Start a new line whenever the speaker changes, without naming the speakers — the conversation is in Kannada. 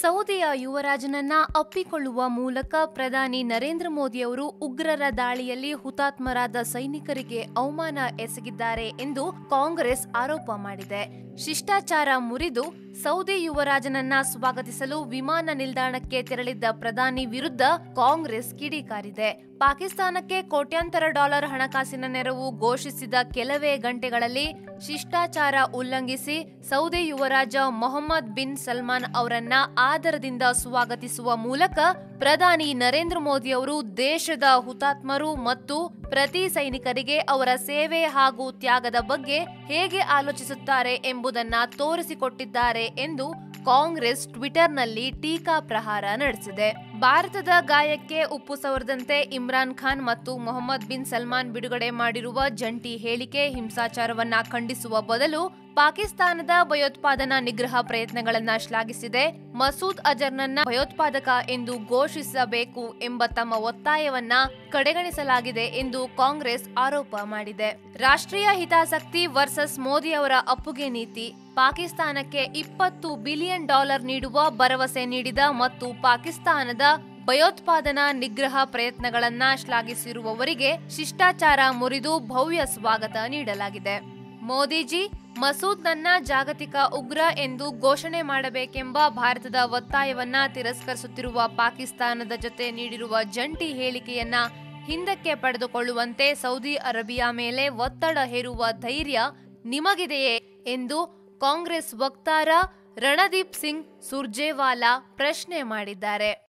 ಸೌದಿಯ ಯುವರಾಜನನ್ನ ಅಪ್ಪಿಕೊಳ್ಳುವ ಮೂಲಕ ಪ್ರಧಾನಿ ನರೇಂದ್ರ ಮೋದಿಯವರು ಉಗ್ರರ ದಾಳಿಯಲ್ಲಿ ಹುತಾತ್ಮರಾದ ಸೈನಿಕರಿಗೆ ಅವಮಾನ ಎಸಗಿದ್ದಾರೆ ಎಂದು ಕಾಂಗ್ರೆಸ್ ಆರೋಪ ಮಾಡಿದೆ ಶಿಷ್ಟಾಚಾರ ಮುರಿದು ಸೌದಿ ಯುವರಾಜನನ್ನ ಸ್ವಾಗತಿಸಲು ವಿಮಾನ ನಿಲ್ದಾಣಕ್ಕೆ ತೆರಳಿದ್ದ ಪ್ರಧಾನಿ ವಿರುದ್ಧ ಕಾಂಗ್ರೆಸ್ ಕಿಡಿಕಾರಿದೆ ಪಾಕಿಸ್ತಾನಕ್ಕೆ ಕೋಟ್ಯಾಂತರ ಡಾಲರ್ ಹಣಕಾಸಿನ ನೆರವು ಘೋಷಿಸಿದ ಕೆಲವೇ ಗಂಟೆಗಳಲ್ಲಿ ಶಿಷ್ಟಾಚಾರ ಉಲ್ಲಂಘಿಸಿ ಸೌದಿ ಯುವರಾಜ ಮೊಹಮ್ಮದ್ ಬಿನ್ ಸಲ್ಮಾನ್ ಅವರನ್ನ ಆದರದಿಂದ ಸ್ವಾಗತಿಸುವ ಮೂಲಕ ಪ್ರಧಾನಿ ನರೇಂದ್ರ ಮೋದಿ ಅವರು ದೇಶದ ಹುತಾತ್ಮರು ಮತ್ತು ಪ್ರತಿ ಸೈನಿಕರಿಗೆ ಅವರ ಸೇವೆ ಹಾಗೂ ತ್ಯಾಗದ ಬಗ್ಗೆ ಹೇಗೆ ಆಲೋಚಿಸುತ್ತಾರೆ ಎಂಬುದನ್ನ ತೋರಿಸಿಕೊಟ್ಟಿದ್ದಾರೆ ಎಂದು ಕಾಂಗ್ರೆಸ್ ಟ್ವಿಟರ್ನಲ್ಲಿ ಟೀಕಾ ಪ್ರಹಾರ ನಡೆಸಿದೆ ಭಾರತದ ಗಾಯಕ್ಕೆ ಉಪ್ಪು ಸವರದಂತೆ ಇಮ್ರಾನ್ ಖಾನ್ ಮತ್ತು ಮೊಹಮ್ಮದ್ ಬಿನ್ ಸಲ್ಮಾನ್ ಬಿಡುಗಡೆ ಮಾಡಿರುವ ಜಂಟಿ ಹೇಳಿಕೆ ಹಿಂಸಾಚಾರವನ್ನ ಖಂಡಿಸುವ ಬದಲು ಪಾಕಿಸ್ತಾನದ ಭಯೋತ್ಪಾದನಾ ನಿಗ್ರಹ ಪ್ರಯತ್ನಗಳನ್ನ ಶ್ಲಾಘಿಸಿದೆ ಮಸೂದ್ ಅಜರ್ನನ್ನ ಭಯೋತ್ಪಾದಕ ಎಂದು ಘೋಷಿಸಬೇಕು ಎಂಬ ತಮ್ಮ ಒತ್ತಾಯವನ್ನ ಕಡೆಗಣಿಸಲಾಗಿದೆ ಎಂದು ಕಾಂಗ್ರೆಸ್ ಆರೋಪ ಮಾಡಿದೆ ರಾಷ್ಟ್ರೀಯ ಹಿತಾಸಕ್ತಿ ವರ್ಸಸ್ ಮೋದಿ ಅವರ ಅಪ್ಪುಗೆ ನೀತಿ ಪಾಕಿಸ್ತಾನಕ್ಕೆ ಇಪ್ಪತ್ತು ಬಿಲಿಯನ್ ಡಾಲರ್ ನೀಡುವ ಭರವಸೆ ನೀಡಿದ ಮತ್ತು ಪಾಕಿಸ್ತಾನದ ಭಯೋತ್ಪಾದನಾ ನಿಗ್ರಹ ಪ್ರಯತ್ನಗಳನ್ನ ಶ್ಲಾಘಿಸಿರುವವರಿಗೆ ಶಿಷ್ಟಾಚಾರ ಮುರಿದು ಭವ್ಯ ಸ್ವಾಗತ ನೀಡಲಾಗಿದೆ ಮೋದಿಜಿ ಮಸೂದ್ ನನ್ನ ಜಾಗತಿಕ ಉಗ್ರ ಎಂದು ಘೋಷಣೆ ಮಾಡಬೇಕೆಂಬ ಭಾರತದ ಒತ್ತಾಯವನ್ನ ತಿರಸ್ಕರಿಸುತ್ತಿರುವ ಪಾಕಿಸ್ತಾನದ ಜೊತೆ ನೀಡಿರುವ ಜಂಟಿ ಹೇಳಿಕೆಯನ್ನ ಹಿಂದಕ್ಕೆ ಪಡೆದುಕೊಳ್ಳುವಂತೆ ಸೌದಿ ಅರೇಬಿಯಾ ಮೇಲೆ ಒತ್ತಡ ಹೇರುವ ಧೈರ್ಯ ನಿಮಗಿದೆಯೇ ಎಂದು ಕಾಂಗ್ರೆಸ್ ವಕ್ತಾರ ರಣದೀಪ್ ಸಿಂಗ್ ಸುರ್ಜೇವಾಲಾ ಪ್ರಶ್ನೆ ಮಾಡಿದ್ದಾರೆ